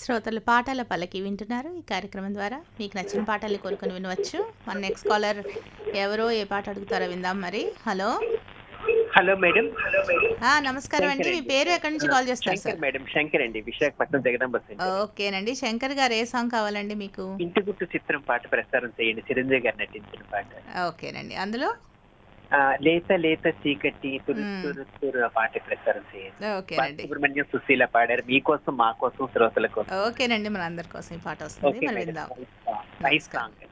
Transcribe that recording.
శ్రోతలు పాటల పల్లకి వింటున్నారు ఈ కార్యక్రమం ద్వారా మీకు నచ్చిన పాటల్ని కోరుకొని వినవచ్చు మన నెక్స్ట్ కాలర్ ఎవరో ఏ పాట అడుగుతారో విందాం మరి హలో హలో మేడం ఆ, నమస్కారం అండి మీ పేరు ఎక్కడి నుంచి కాల్ చేస్తారు శంకర్ సార్ మేడం శంకర్ అండి విశాఖపట్నం జగదాంబ సెంటర్. ఓకేనండి శంకర్ గారు ఏ సాంగ్ కావాలండి మీకు ఇంటి గుట్టు చిత్రం పాట ప్రసారం చేయండి చిరంజీవి గారు నటించిన పాట ఓకేనండి అందులో ఆ, లేత లేత చీకటి తురు మ్మ్. తురు తురు ఆ పాట ప్రసారం చేయండి ఓకేనండి సుబ్రహ్మణ్యం సుశీల పాడారు మీకోసం మా కోసం శ్రోతల కోసం ఓకేనండి మన అందరి కోసం ఈ పాట వస్తుంది ఓకే మరి మేడం విందాం నైస్ సాంగ్